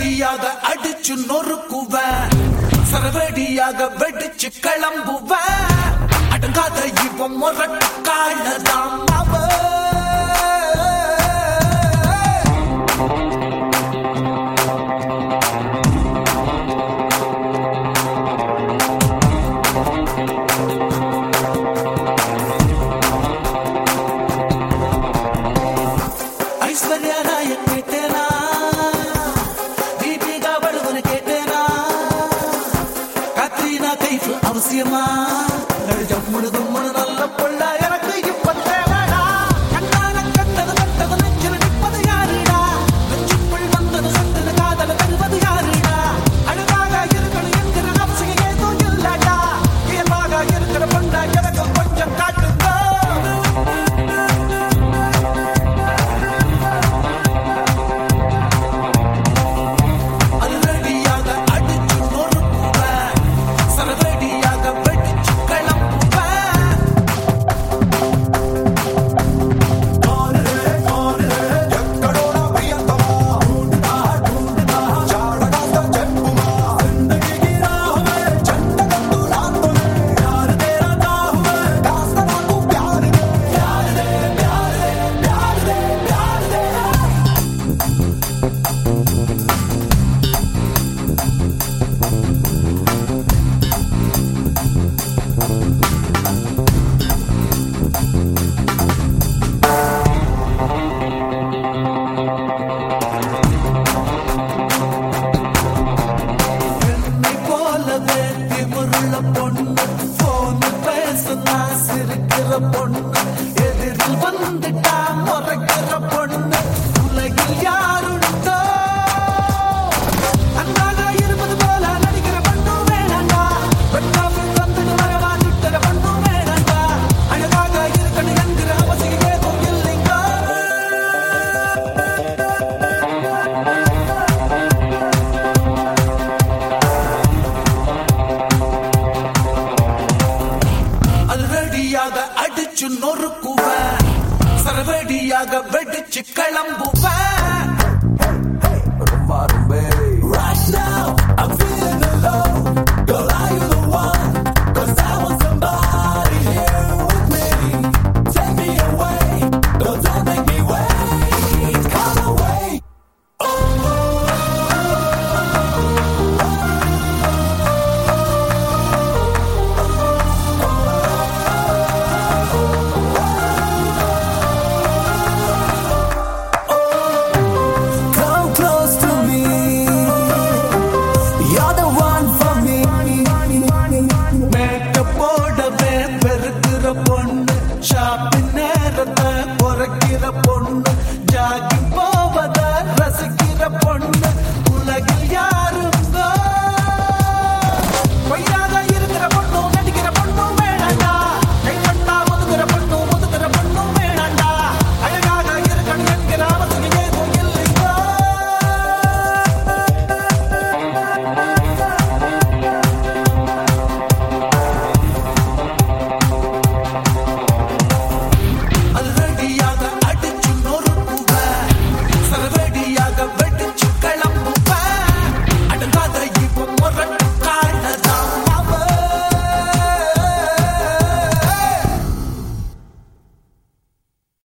சரவெடியாக அடிச்சு நொறுக்குவேன் சரவெடியாக வெடிச்சு கிளம்புவேன் அடங்காத இவன் முரட்டு காலதான் அவன் ஐஸ்வர்யா ராய கேட்டேனா தீபிகா படுகொன கேட்டேனா கத்ரீனா கைஃப் அவசியமா நடிஜம் முழுதும் முழு நல்ல பொள்ள எனக்கு இப்ப தேவைடா கண்ணான கட்டது கட்டது நெஞ்சில் நிற்பது யாருடா நெஞ்சுக்குள் வந்தது சந்தன காதல தருவது யாருடா அழகாக இருக்கணும் என்கிற அவசியம் ஏதோ இல்லடா இயல்பாக இருக்கிற பொண்ணா எனக்கு கொஞ்சம் காட்டுங்க அதிரடியாக அடிச்சு நொறுக்குவேன் சரவெடியாக வெடிச்சு கிளம்புவேன் என்னை போலவே திமிருள்ள பொண்ணு போன் பேச நான் சிரிக்கிற பொண்ணு